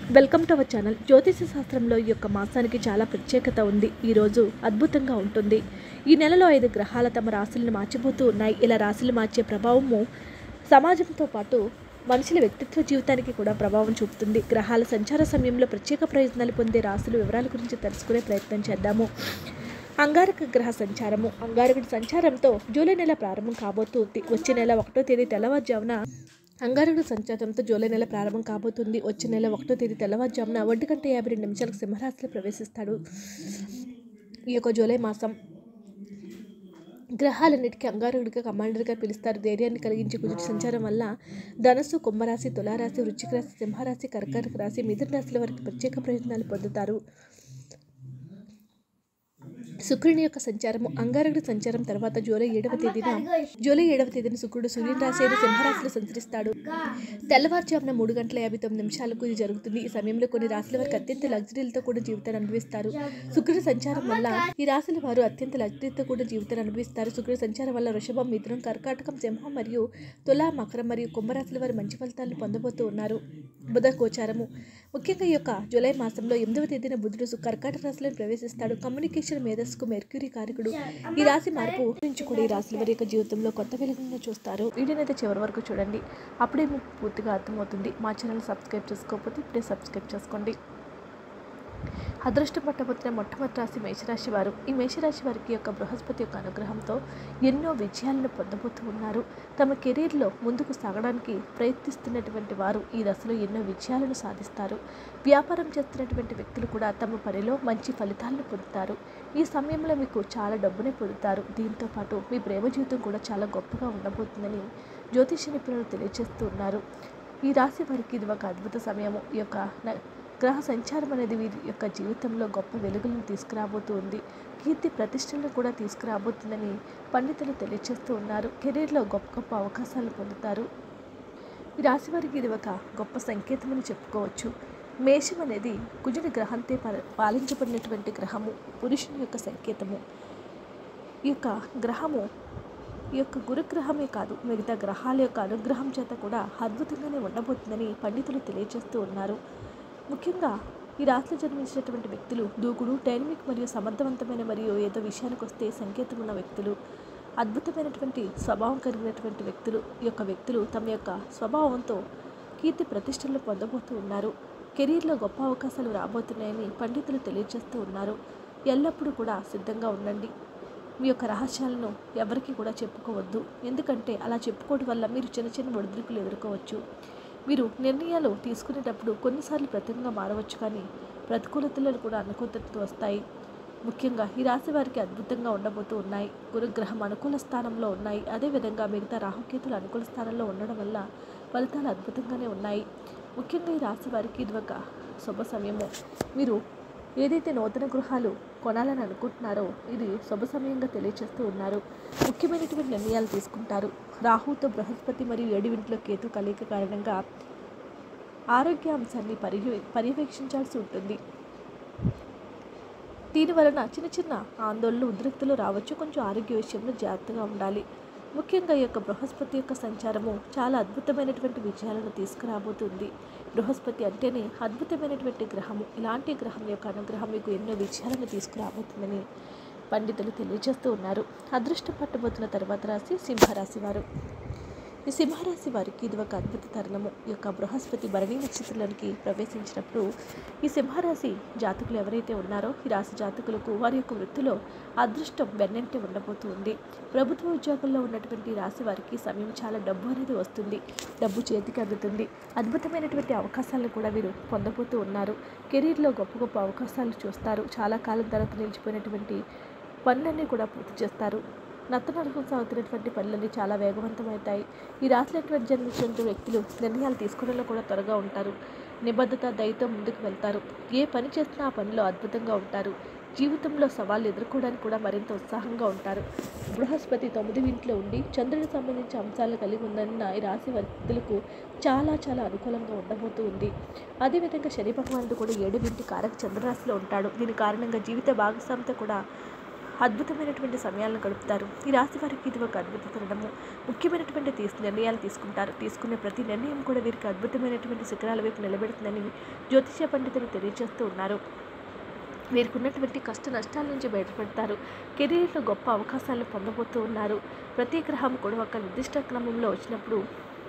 welcome to our channel జ్యోతిష శాస్త్రంలో ఈ యొక్క మాసానికి చాలా ప్రత్యేకత ఉంది ఈరోజు అద్భుతంగా ఉంటుంది ఈ నెలలో ఐదు గ్రహాల తమ రాశులను మార్చిపోతూ ఉన్నాయి ఇలా రాశులు మార్చే ప్రభావము సమాజంతో పాటు మనుషుల వ్యక్తిత్వ జీవితానికి కూడా ప్రభావం చూపుతుంది గ్రహాల సంచార సమయంలో ప్రత్యేక ప్రయోజనాలు పొందే రాశుల వివరాల గురించి తెలుసుకునే ప్రయత్నం చేద్దాము అంగారక గ్రహ సంచారము అంగారకుడి సంచారంతో జూలై నెల ప్రారంభం కాబోతుంది వచ్చే నెల ఒకటో తేదీ తెల్లవారుజామున అంగారకుడి సంచారంతో జూలై నెల ప్రారంభం కాబోతుంది వచ్చే నెల ఒకటో తేదీ తెల్లవారుజామున ఒంటి గంట యాభై రెండు నిమిషాలకు సింహరాశిలో ప్రవేశిస్తాడు ఈ యొక్క జూలై మాసం గ్రహాలన్నిటికీ అంగారకుడిగా కమాండర్గా పిలుస్తారు ధైర్యాన్ని కలిగించే కుజుడి సంచారం వల్ల ధనస్సు కుంభరాశి తులారాశి వృశ్చిక రాశి సింహరాశి కర్కాటక రాశి మిథున రాశుల వారికి ప్రత్యేక ప్రయోజనాలు పొందుతారు శుక్రుని యొక్క సంచారము అంగారకుడి సంచారం తర్వాత జూలై ఏడవ తేదీన జూలై ఏడవ తేదీన శుక్రుడు సూర్యుని రాశి అయిన సింహరాశిలో సంచరిస్తాడు తెల్లవారుజామున మూడు గంటల యాభై తొమ్మిది నిమిషాలకు ఇది జరుగుతుంది ఈ సమయంలో కొన్ని రాశుల వారికి అత్యంత లగ్జరీలతో కూడా జీవితాన్ని అనుభవిస్తారు శుక్రుడి సంచారం వల్ల ఈ రాశుల వారు అత్యంత లగ్జరీతో కూడా జీవితాన్ని అనుభవిస్తారు శుక్రుడి సంచారం వల్ల వృషభం మిథునం కర్కాటకం సింహం మరియు తులా మకరం మరియు కుంభరాశుల వారు మంచి ఫలితాలను పొందబోతూ ఉన్నారు బుధ గోచారము ముఖ్యంగా ఈ యొక్క జూలై మాసంలో ఎనిమిదవ తేదీన బుధుడు సు- కర్కాటక రాశిలో ప్రవేశిస్తాడు కమ్యూనికేషన్ మేధస్సుకు మెర్క్యూరీ కారకుడు ఈ రాశి మార్పు నుంచి కూడా ఈ రాశుల వారి యొక్క జీవితంలో కొత్త వెలుగును చూస్తారు వీడియోని అయితే చివరి వరకు చూడండి అప్పుడే మీకు పూర్తిగా అర్థమవుతుంది మా ఛానల్ సబ్స్క్రైబ్ చేసుకోకపోతే ఇప్పుడే సబ్స్క్రైబ్ చేసుకోండి అదృష్టం పట్టబోతున్న మొట్టమొదటి రాశి మేషరాశి వారు ఈ మేషరాశి వారికి యొక్క బృహస్పతి యొక్క అనుగ్రహంతో ఎన్నో విజయాలను పొందబోతూ ఉన్నారు తమ కెరీర్లో ముందుకు సాగడానికి ప్రయత్నిస్తున్నటువంటి వారు ఈ దశలో ఎన్నో విజయాలను సాధిస్తారు వ్యాపారం చేస్తున్నటువంటి వ్యక్తులు కూడా తమ పనిలో మంచి ఫలితాలను పొందుతారు ఈ సమయంలో మీకు చాలా డబ్బునే పొందుతారు దీంతో పాటు మీ ప్రేమ జీవితం కూడా చాలా గొప్పగా ఉండబోతుందని జ్యోతిష నిపుణులు తెలియజేస్తూ ఉన్నారు ఈ రాశి వారికి ఇది ఒక అద్భుత సమయము ఈ యొక్క న- గ్రహ సంచారం అనేది వీరి యొక్క జీవితంలో గొప్ప వెలుగులను తీసుకురాబోతూ ఉంది కీర్తి ప్రతిష్టలను కూడా తీసుకురాబోతుందని పండితులు తెలియజేస్తూ ఉన్నారు కెరీర్లో గొప్ప గొప్ప అవకాశాలు పొందుతారు ఈ రాశి వారికి ఇది ఒక గొప్ప సంకేతమని చెప్పుకోవచ్చు మేషం అనేది కుజుని గ్రహంతో ప- పాలించబడినటువంటి గ్రహము పురుషుని యొక్క సంకేతము ఈ యొక్క గ్రహము ఈ యొక్క గురుగ్రహమే కాదు మిగతా గ్రహాల యొక్క అనుగ్రహం చేత కూడా అద్భుతంగానే ఉండబోతుందని పండితులు తెలియజేస్తూ ఉన్నారు ముఖ్యంగా ఈ రాశిలో జన్మించినటువంటి వ్యక్తులు దూకుడు డైనమిక్ మరియు సమర్థవంతమైన మరియు ఏదో విషయానికి వస్తే సంకేతం ఉన్న వ్యక్తులు అద్భుతమైనటువంటి స్వభావం కలిగినటువంటి వ్యక్తులు ఈ యొక్క వ్యక్తులు తమ యొక్క స్వభావంతో కీర్తి ప్రతిష్టలు పొందబోతూ ఉన్నారు కెరీర్లో గొప్ప అవకాశాలు రాబోతున్నాయని పండితులు తెలియజేస్తూ ఉన్నారు ఎల్లప్పుడూ కూడా సిద్ధంగా ఉండండి మీ యొక్క రహస్యాలను ఎవరికి కూడా చెప్పుకోవద్దు ఎందుకంటే అలా చెప్పుకోవడం వల్ల మీరు చిన్న చిన్న ఒడిదుడుకులు ఎదుర్కోవచ్చు మీరు నిర్ణయాలు తీసుకునేటప్పుడు కొన్నిసార్లు ప్రతికంగా మారవచ్చు కానీ ప్రతికూలతలు కూడా అనుకూలతలు వస్తాయి ముఖ్యంగా ఈ రాశి వారికి అద్భుతంగా ఉండబోతూ ఉన్నాయి గురుగ్రహం అనుకూల స్థానంలో ఉన్నాయి అదేవిధంగా మిగతా రాహుకేతులు అనుకూల స్థానంలో ఉండడం వల్ల ఫలితాలు అద్భుతంగానే ఉన్నాయి ముఖ్యంగా ఈ రాశి వారికి ఇది ఒక శుభ సమయము మీరు ఏదైతే నూతన గృహాలు కొనాలని అనుకుంటున్నారో ఇది శుభ సమయంగా తెలియజేస్తూ ఉన్నారు ముఖ్యమైనటువంటి నిర్ణయాలు తీసుకుంటారు రాహుతో బృహస్పతి మరియు ఏడువింట్లో కేతు కలయిక కారణంగా ఆరోగ్య అంశాన్ని పర్యవే పర్యవేక్షించాల్సి ఉంటుంది దీని వలన చిన్న చిన్న ఆందోళనలు ఉద్రిక్తులు రావచ్చు కొంచెం ఆరోగ్య విషయంలో జాగ్రత్తగా ఉండాలి ముఖ్యంగా ఈ యొక్క బృహస్పతి యొక్క సంచారము చాలా అద్భుతమైనటువంటి విజయాలను తీసుకురాబోతుంది బృహస్పతి అంటేనే అద్భుతమైనటువంటి గ్రహము ఇలాంటి గ్రహం యొక్క అనుగ్రహం మీకు ఎన్నో విజయాలను తీసుకురాబోతుందని పండితులు తెలియజేస్తూ ఉన్నారు అదృష్టం పట్టబోతున్న తర్వాత రాశి సింహరాశి వారు ఈ సింహరాశి వారికి ఇది ఒక అద్భుత తరుణము ఈ యొక్క బృహస్పతి భరణి నక్షత్రంలోనికి ప్రవేశించినప్పుడు ఈ సింహరాశి జాతకులు ఎవరైతే ఉన్నారో ఈ రాశి జాతకులకు వారి యొక్క వృత్తిలో అదృష్టం వెన్నంటి ఉండబోతుంది ప్రభుత్వ ఉద్యోగంలో ఉన్నటువంటి ఈ రాశి వారికి ఈ సమయం చాలా డబ్బు అనేది వస్తుంది డబ్బు చేతికి అందుతుంది అద్భుతమైనటువంటి అవకాశాలను కూడా వీరు పొందబోతూ ఉన్నారు కెరీర్లో గొప్ప గొప్ప అవకాశాలు చూస్తారు చాలా కాలం తర్వాత నిలిచిపోయినటువంటి పనులన్నీ కూడా పూర్తి చేస్తారు నత్తనడకం సాగుతున్నటువంటి పనులన్నీ చాలా వేగవంతమవుతాయి ఈ రాసినటువంటి జన్మించిన వ్యక్తులు నిర్ణయాలు తీసుకోవడంలో కూడా త్వరగా ఉంటారు నిబద్ధత దయతో ముందుకు వెళ్తారు ఏ పని చేసినా ఆ పనిలో అద్భుతంగా ఉంటారు జీవితంలో సవాళ్ళు ఎదుర్కోవడానికి కూడా మరింత ఉత్సాహంగా ఉంటారు బృహస్పతి తొమ్మిది ఇంట్లో ఉండి చంద్రుడికి సంబంధించిన అంశాలు కలిగి ఉందన్న ఈ రాశి వ్యక్తులకు చాలా చాలా అనుకూలంగా ఉండబోతూ ఉంది అదేవిధంగా శని భగవానుడు కూడా ఏడు ఇంటి కారక చంద్రరాశిలో ఉంటాడు దీని కారణంగా జీవిత భాగస్వామితో కూడా అద్భుతమైనటువంటి సమయాలను గడుపుతారు ఈ రాశి వారికి ఇది ఒక అద్భుత తరుణము ముఖ్యమైనటువంటి తీసు నిర్ణయాలు తీసుకుంటారు తీసుకునే ప్రతి నిర్ణయం కూడా వీరికి అద్భుతమైనటువంటి శిఖరాల వైపు నిలబెడుతుందని జ్యోతిష పండితులు తెలియజేస్తూ ఉన్నారు వీరికి ఉన్నటువంటి కష్ట నష్టాల నుంచి బయటపడతారు కెరీర్లో గొప్ప అవకాశాలను పొందబోతూ ఉన్నారు ప్రతి గ్రహం కూడా ఒక నిర్దిష్ట క్రమంలో వచ్చినప్పుడు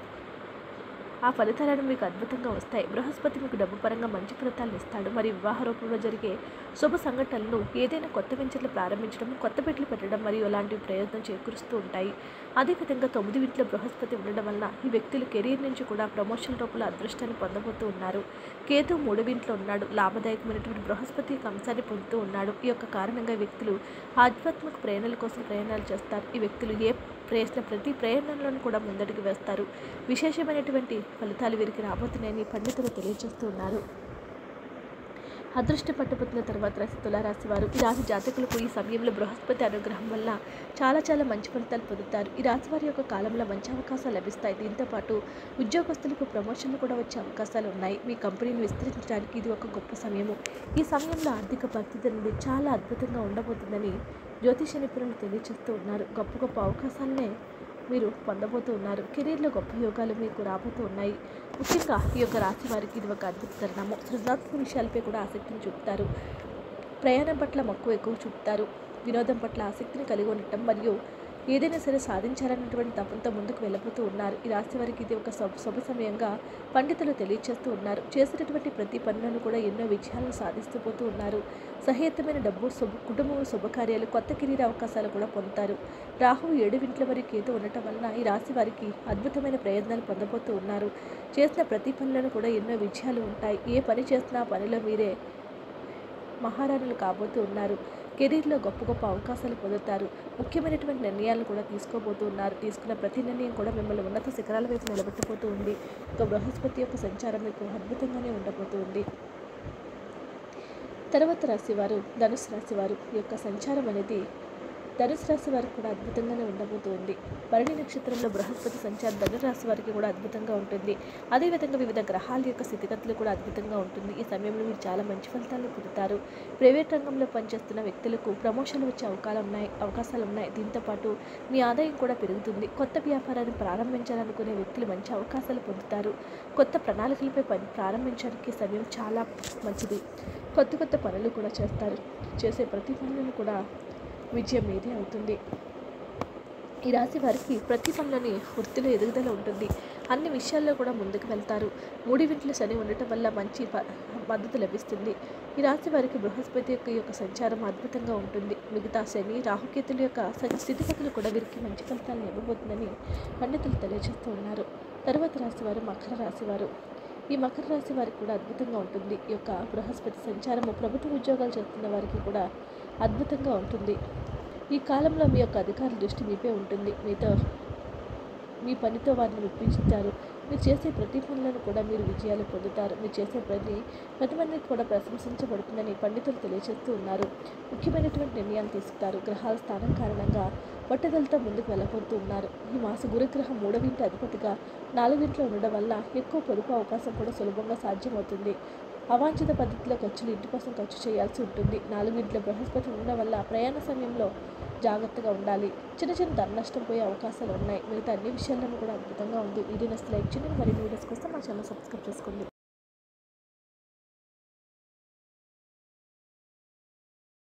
ఆ ఫలితాలను మీకు అద్భుతంగా వస్తాయి బృహస్పతి మీకు డబ్బు పరంగా మంచి ఫలితాలను ఇస్తాడు మరియు వివాహ రూపంలో జరిగే శుభ సంఘటనలు ఏదైనా కొత్త వెంచర్లు ప్రారంభించడం కొత్త పెట్లు పెట్టడం మరియు అలాంటివి ప్రయోజనం చేకూరుస్తూ ఉంటాయి అదేవిధంగా తొమ్మిది ఇంట్లో బృహస్పతి ఉండడం వలన ఈ వ్యక్తులు కెరీర్ నుంచి కూడా ప్రమోషన్ రూపంలో అదృష్టాన్ని పొందబోతూ ఉన్నారు కేతు మూడవ ఇంట్లో ఉన్నాడు లాభదాయకమైనటువంటి బృహస్పతి యొక్క అంశాన్ని పొందుతూ ఉన్నాడు ఈ యొక్క కారణంగా ఈ వ్యక్తులు ఆధ్యాత్మిక ప్రయాణాల కోసం ప్రయాణాలు చేస్తారు ఈ వ్యక్తులు ఏ ప్రయత్న ప్రతి ప్రయాణంలోనూ కూడా ముందడుగు వేస్తారు విశేషమైనటువంటి ఫలితాలు వీరికి రాబోతున్నాయని పండితులు తెలియజేస్తూ ఉన్నారు అదృష్ట పట్టుబుట్టిన తర్వాత రాశి తులారాశి వారు ఈ రాశి జాతకులకు ఈ సమయంలో బృహస్పతి అనుగ్రహం వల్ల చాలా చాలా మంచి ఫలితాలు పొందుతారు ఈ రాశి వారి యొక్క కాలంలో మంచి అవకాశాలు లభిస్తాయి దీంతో పాటు ఉద్యోగస్తులకు ప్రమోషన్లు కూడా వచ్చే అవకాశాలు ఉన్నాయి మీ కంపెనీని విస్తరించడానికి ఇది ఒక గొప్ప సమయము ఈ సమయంలో ఆర్థిక పరిస్థితి నుండి చాలా అద్భుతంగా ఉండబోతుందని జ్యోతిష నిపుణులు తెలియజేస్తూ ఉన్నారు గొప్ప గొప్ప అవకాశాలనే మీరు పొందబోతూ ఉన్నారు కెరీర్లో గొప్ప యోగాలు మీకు రాబోతూ ఉన్నాయి ముఖ్యంగా ఈ యొక్క రాశి వారికి ఇది ఒక అద్భుత తరుణము సృజనాత్మక విషయాలపై కూడా ఆసక్తిని చూపుతారు ప్రయాణం పట్ల మక్కువ ఎక్కువ చూపుతారు వినోదం పట్ల ఆసక్తిని కలిగి ఉండటం మరియు ఏదైనా సరే సాధించాలన్నటువంటి తపంతో ముందుకు వెళ్ళబోతూ ఉన్నారు ఈ రాశి వారికి ఇది ఒక శుభ శుభ సమయంగా పండితులు తెలియజేస్తూ ఉన్నారు చేసినటువంటి ప్రతి పనులను కూడా ఎన్నో విజయాలను సాధిస్తూ పోతూ ఉన్నారు సహేతమైన డబ్బు శుభ కుటుంబం శుభకార్యాలు కొత్త కెరీర్ అవకాశాలు కూడా పొందుతారు రాహువు ఏడు వింట్ల వరకు కేతు ఉండటం వలన ఈ రాశి వారికి అద్భుతమైన ప్రయత్నాలు పొందబోతూ ఉన్నారు చేసిన ప్రతి పనులను కూడా ఎన్నో విజయాలు ఉంటాయి ఏ పని చేసినా ఆ పనిలో మీరే మహారాణులు కాబోతూ ఉన్నారు కెరీర్లో గొప్ప గొప్ప అవకాశాలు పొందుతారు ముఖ్యమైనటువంటి నిర్ణయాలను కూడా తీసుకోబోతూ ఉన్నారు తీసుకున్న ప్రతి నిర్ణయం కూడా మిమ్మల్ని ఉన్నత శిఖరాల వైపు నిలబెట్టబోతూ ఉంది ఒక బృహస్పతి యొక్క సంచారం మీకు అద్భుతంగానే ఉండబోతూ ఉంది తర్వాత రాశివారు ధనుసు రాశివారు ఈ యొక్క సంచారం అనేది ధనుసు రాశి వారికి కూడా అద్భుతంగానే ఉండబోతుంది భరణి నక్షత్రంలో బృహస్పతి సంచారం ధనుసు రాశి వారికి కూడా అద్భుతంగా ఉంటుంది అదేవిధంగా వివిధ గ్రహాల యొక్క స్థితిగతులు కూడా అద్భుతంగా ఉంటుంది ఈ సమయంలో మీరు చాలా మంచి ఫలితాలను పొందుతారు ప్రైవేట్ రంగంలో పనిచేస్తున్న వ్యక్తులకు ప్రమోషన్లు వచ్చే అవకాశాలు ఉన్నాయి అవకాశాలు ఉన్నాయి దీంతో పాటు మీ ఆదాయం కూడా పెరుగుతుంది కొత్త వ్యాపారాన్ని ప్రారంభించాలనుకునే వ్యక్తులు మంచి అవకాశాలు పొందుతారు కొత్త ప్రణాళికలపై పని ప్రారంభించడానికి ఈ సమయం చాలా మంచిది కొత్త కొత్త పనులు కూడా చేస్తారు చేసే ప్రతి పనులను కూడా విజయం మీదే అవుతుంది ఈ రాశి వారికి ప్రతి పనులని వృత్తిలో ఎదుగుదల ఉంటుంది అన్ని విషయాల్లో కూడా ముందుకు వెళ్తారు మూడివింట్ల శని ఉండటం వల్ల మంచి ప- మద్దతు లభిస్తుంది ఈ రాశి వారికి బృహస్పతి యొక్క యొక్క సంచారం అద్భుతంగా ఉంటుంది మిగతా శని రాహుకేతుల యొక్క స- స్థితిగతులు కూడా వీరికి మంచి ఫలితాలను ఇవ్వబోతుందని పండితులు తెలియజేస్తూ ఉన్నారు తర్వాత రాశి వారు మకర రాశి వారు ఈ మకర రాశి వారికి కూడా అద్భుతంగా ఉంటుంది ఈ యొక్క బృహస్పతి సంచారము ప్రభుత్వ ఉద్యోగాలు చేస్తున్న వారికి కూడా అద్భుతంగా ఉంటుంది ఈ కాలంలో మీ యొక్క అధికారుల దృష్టి మీపై ఉంటుంది మీతో మీ పనితో వారిని మెప్పించుతారు మీరు చేసే ప్రతి పనులను కూడా మీరు విజయాలు పొందుతారు మీరు చేసే పని పది మందికి కూడా ప్రశంసించబడుతుందని పండితులు తెలియజేస్తూ ఉన్నారు ముఖ్యమైనటువంటి నిర్ణయాలు తీసుకుంటారు గ్రహాల స్థానం కారణంగా పట్టుదలతో ముందుకు వెళ్ళబోతూ ఉన్నారు ఈ మాస గురుగ్రహం మూడవింటి అధిపతిగా నాలుగింట్లో ఉండడం వల్ల ఎక్కువ పొదుపు అవకాశం కూడా సులభంగా సాధ్యమవుతుంది అవాంఛిత పద్ధతిలో ఖర్చులు ఇంటి కోసం ఖర్చు చేయాల్సి ఉంటుంది నాలుగింట్లో బృహస్పతి ఉండడం వల్ల ప్రయాణ సమయంలో జాగ్రత్తగా ఉండాలి చిన్న చిన్న ధన నష్టం పోయే అవకాశాలు ఉన్నాయి మిగతా అన్ని విషయాలను కూడా అద్భుతంగా ఉంది వీడియో నచ్చితే లైక్ చేయండి మరిన్ని వీడియోస్ కోసం మా ఛానల్ సబ్స్క్రైబ్ చేసుకోండి